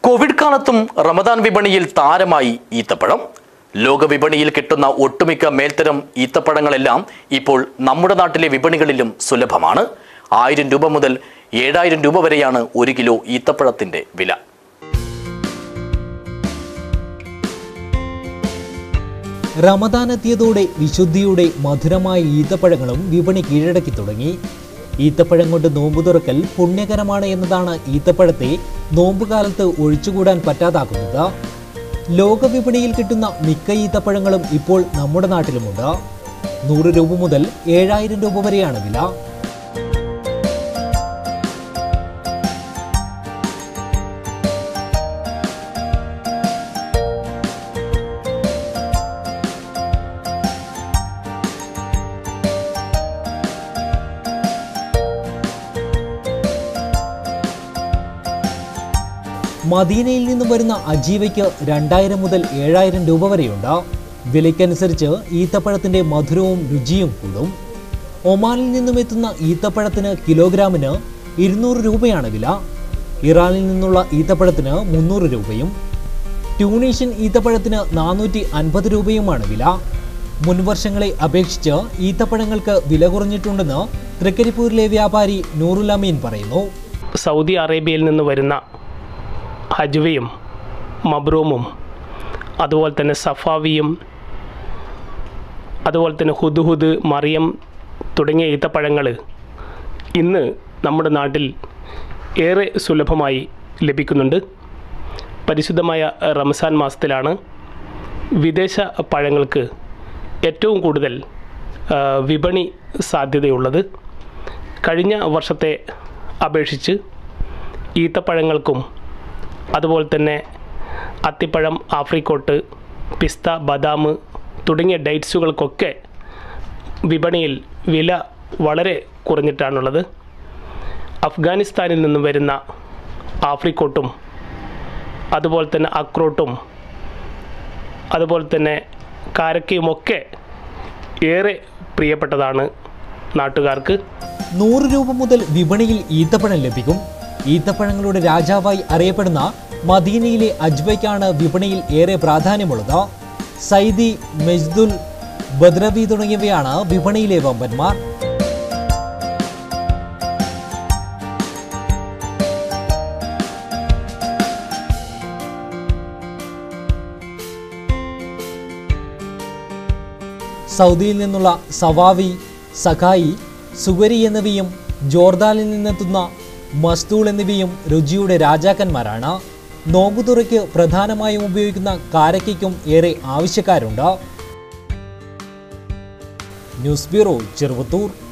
Covid കാലത്തും റമദാൻ വിപണിയിൽ താരമായി ഈത്തപ്പഴം ലോകവിപണിയിൽ കിട്ടുന്ന ഒട്ടുമിക്ക മേൽത്തരം ഈത്തപ്പഴങ്ങളെല്ലാം ഇപ്പോൾ നമ്മുടെ നാട്ടിലെ വിപണികളിലും സുലഭമാണ് ആയിരം രൂപ മുതൽ ഏഴായിരം രൂപ വരെയാണ് ഒരു കിലോ ഈത്തപ്പഴത്തിന്റെ വില റമദാൻ എത്തിയതോടെ വിശുദ്ധിയുടെ മധുരമായ ഈത്തപ്പഴങ്ങളും വിപണി കീഴടക്കി തുടങ്ങി ഈത്തപ്പഴം കൊണ്ട് നോമ്പ് തുറക്കൽ പുണ്യകരമാണ് എന്നതാണ് ഈത്തപ്പഴത്തെ നോമ്പുകാലത്ത് ഒഴിച്ചുകൂടാൻ പറ്റാതാക്കുന്നത് ലോകവിപണിയിൽ കിട്ടുന്ന മിക്ക ഈത്തപ്പഴങ്ങളും ഇപ്പോൾ നമ്മുടെ നാട്ടിലുമുണ്ട് നൂറ് രൂപ മുതൽ ഏഴായിരം രൂപ വരെയാണ് വില മദീനയിൽ നിന്നും വരുന്ന അജീവയ്ക്ക് രണ്ടായിരം മുതൽ ഏഴായിരം രൂപ വരെയുണ്ട് വിലയ്ക്കനുസരിച്ച് ഈത്തപ്പഴത്തിന്റെ മധുരവും രുചിയും കൂടും ഒമാനിൽ നിന്നും എത്തുന്ന ഈത്തപ്പഴത്തിന് കിലോഗ്രാമിന് ഇരുന്നൂറ് രൂപയാണ് വില ഇറാനിൽ നിന്നുള്ള ഈത്തപ്പഴത്തിന് മുന്നൂറ് രൂപയും ട്യൂണീഷ്യൻ ഈത്തപ്പഴത്തിന് നാനൂറ്റി അൻപത് രൂപയുമാണ് വില മുൻവർഷങ്ങളെ അപേക്ഷിച്ച് ഈത്തപ്പഴങ്ങൾക്ക് വില കുറഞ്ഞിട്ടുണ്ടെന്ന് തൃക്കരിപ്പൂരിലെ വ്യാപാരി നൂറുൽ അമീൻ പറയുന്നു സൗദി അറേബ്യയിൽ നിന്ന് വരുന്ന ഹജ്വയും മബ്രൂമും അതുപോലെ തന്നെ സഫാവിയും അതുപോലെ തന്നെ ഹുദുഹുദ് മറിയം തുടങ്ങിയ ഈത്തപ്പഴങ്ങൾ ഇന്ന് നമ്മുടെ നാട്ടിൽ ഏറെ സുലഭമായി ലഭിക്കുന്നുണ്ട് പരിശുദ്ധമായ റംസാൻ മാസത്തിലാണ് വിദേശ പഴങ്ങൾക്ക് ഏറ്റവും കൂടുതൽ ആ, വിപണി സാധ്യതയുള്ളത് കഴിഞ്ഞ വർഷത്തെ അപേക്ഷിച്ച് ഈത്തപ്പഴങ്ങൾക്കും അതുപോലെ തന്നെ അത്തിപ്പഴം ആഫ്രിക്കോട്ട് പിസ്ത ബദാം തുടങ്ങിയ ഡേറ്റ്സുകൾക്കൊക്കെ വിപണിയിൽ വില വളരെ കുറഞ്ഞിട്ടാണുള്ളത് അഫ്ഗാനിസ്ഥാനിൽ നിന്നും വരുന്ന ആഫ്രിക്കോട്ടും അതുപോലെ തന്നെ അക്രോട്ടും അതുപോലെ തന്നെ കാരക്കയുമൊക്കെ ഏറെ പ്രിയപ്പെട്ടതാണ് നാട്ടുകാർക്ക് നൂറ് രൂപ മുതൽ വിപണിയിൽ ഈത്തപ്പഴം ലഭിക്കും ഈത്തപ്പഴങ്ങളുടെ രാജാവായി അറിയപ്പെടുന്ന മദീനയിലെ അജ്വയ്ക്കാണ് വിപണിയിൽ ഏറെ പ്രാധാന്യമുള്ളത് സൈദി മെജ്ദുൽ ബദ്രവി തുടങ്ങിയവയാണ് വിപണിയിലെ വമ്പന്മാർ സൗദിയിൽ നിന്നുള്ള സവാവി സഖായി സുഗരി എന്നിവയും ജോർദാനിൽ നിന്നെത്തുന്ന മസ്തൂൾ എന്നിവയും രുചിയുടെ രാജാക്കന്മാരാണ് നോമ്പുതുറയ്ക്ക് പ്രധാനമായും ഉപയോഗിക്കുന്ന കാരയ്ക്കും ഏറെ ആവശ്യക്കാരുണ്ട് ന്യൂസ് ബ്യൂറോ ചെറുവത്തൂർ